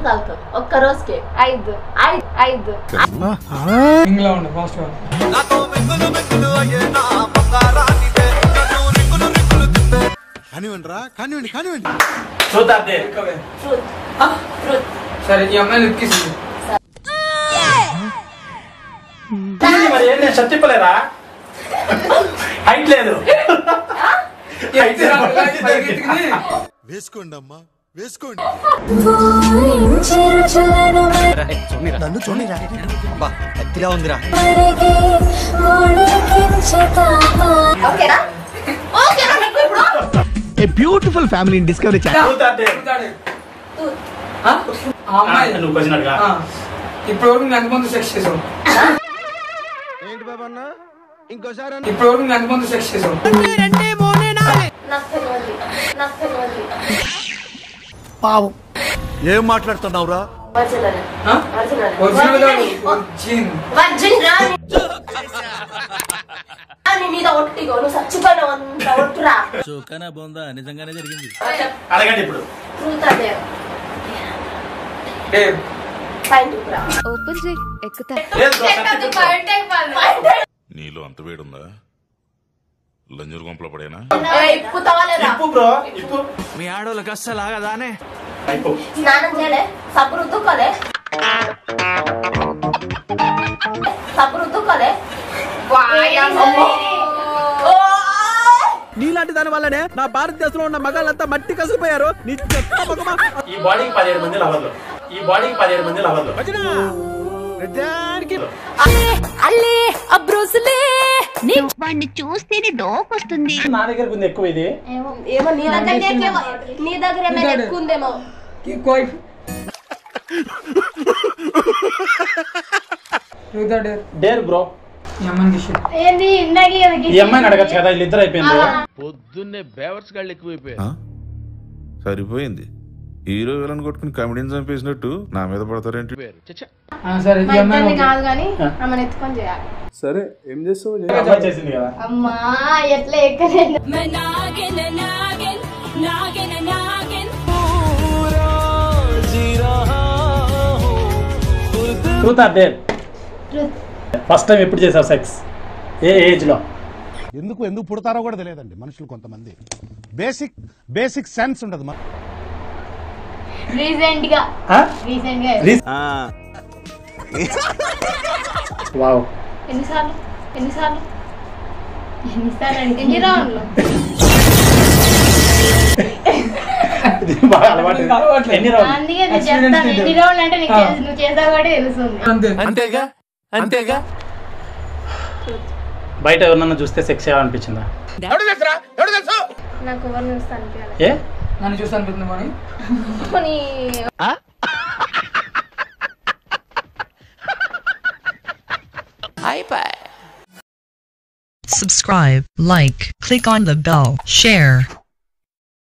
తాగుతావు ఒక్క రోజుకి ఐదు ఐదు ఐదు ఇంగ్లా ఉండు ఫాస్ట్ గా కానివ్వండి రా కానివ్వండి కానివ్వండి truth or dare truth truth సరే ఈ అమ్మాయిని ఎక్కిస్తుంది మరి ఏం నేను చెప్పలేరా హైట్ లేదు వేసుకోండి అమ్మా వేసుకోండి నన్ను చూడరా బా అత్తిలా ఉందిరా ఓకేనా ఓకేనా మీకు ఇప్పుడు ఏ బ్యూటిఫుల్ ఫ్యామిలీని డిస్కవరీ ట్రూత్ ఆర్ డేర్ ఆ అమ్మాయి నువ్వు క్వశ్చన్ అడగా ఆ. ఇప్పుడు వరకు నేను ఎంతమంది సెక్స్ చేసావు ఏంటి బాబన్న ఇంకోసారి ఇప్పుడు వరకు నేను ఎంతమంది సెక్స్ చేసావు నాకు తెలియదు నాకు తెలియదు పావు ఏం మాట్లాడుతున్నావురా వర్జిన్ ఆ? వర్జిన్ ఒరిజినల్ కాదు, ఒరిజిన్. వర్జిన్ రాని నీ మీద ఒట్టిగో నువ్వు చచ్చిపోయినావు అంత ఒట్టురా చోకనా బొందా నిజంగానే జరిగింది అడగండి ఇప్పుడు ట్రూత్ అదే ఏ, ఫైన్ ట్రూత్రా ఓపెన్ చేయి ఎక్కుతా లేదు bro, సత్యం చెప్పు. నీలో అంత వేడుందా లంజూరు గుంపలో పడేనా ఇప్పుతావా లేదా ఇప్పు బ్రో ఇప్పు మీ ఆడోళ్ళకి అస్సలు ఆగదానే ఇప్పు స్నానం చేయలే సబ్బు రుద్దుకోలే సబ్బు రుద్దుకోలే నీలాంటి దాని వల్లనే నా భారతదేశంలో ఉన్న మగాళ్ళంతా మట్టి కసిపోయారు నీ చెత్త మొగమా. ఈ బాడీకి పదిహేడు మంది లవర్లు ఈ బాడీకి పదిహేడు మంది లవర్లు నిజానికి అల్లే అబ్రోసులే వాడిని చూస్తేనే డోకొస్తుంది నా దగ్గర ఉంది ఎక్కువ ఇది ఏమో ఏమో నీ దగ్గర నీ దగ్గర ఏమైనా ఎక్కువ ఉందేమో ఈ కోయ్ Truth or dare? Dare bro ఈ అమ్మాయిని kiss చేయి. ఏంది ఇందాకే ఈ అమ్మాయిని అడగచ్చు కదా వీళ్ళిద్దరు అయిపోయింది పొద్దున్నే బేవర్స్ గాళ్ళు ఎక్కువైపోయారు ఆ? సరిపోయింది హీరో విలన్ కొట్టుకుని కమెడీని చంపేసినట్టు నా మీద పడతారేంటి చచ్చా ఆ, సరే ఈ అమ్మాయిని ఓకే. కాదు కానీ ఆమెను ఎత్తుకొని చేయాలి సరే ఏం చేస్తావు ఈ అమ్మాయి చేసింది కదా అమ్మా ఎట్లా ఎక్కలేదు truth or dare first time ఎప్పుడు చేసావు సెక్స్ ఏ ఏజ్ లో ఎందుకు ఎందుకు పుడతారో కూడా తెలియదండి మనుషులు కొంతమంది బేసిక్ బేసిక్ సెన్స్ ఉండదు మన రీసెంట్ గా ఆ? రీసెంట్ గా వావ్ ఎన్నిసార్లు ఎన్నిసార్లు ఎన్నిసార్లు అంటే ఎన్ని రౌండ్లు ఇది బాగా అలవాటు అలవాట్లేదు. ఎన్ని రోజులు అందుకే నేను Experience చెప్తాను లేదు. ఎన్ని రౌండ్లు అంటే నీకు ఆ. తెలుసు. నువ్వు చేసావు కాబట్టి తెలుస్తుంది అంతే అంతేగా అంతేగా బయట ఎవరినన్నా చూస్తే సెక్స్ చేయాలనిపించిందా నాకు ఎవరిని చూస్తే అనిపించాలి ఏ నన్ను చూసి అనిపిస్తుంది కానీ కొన్ని Subscribe, like, click on the bell, share.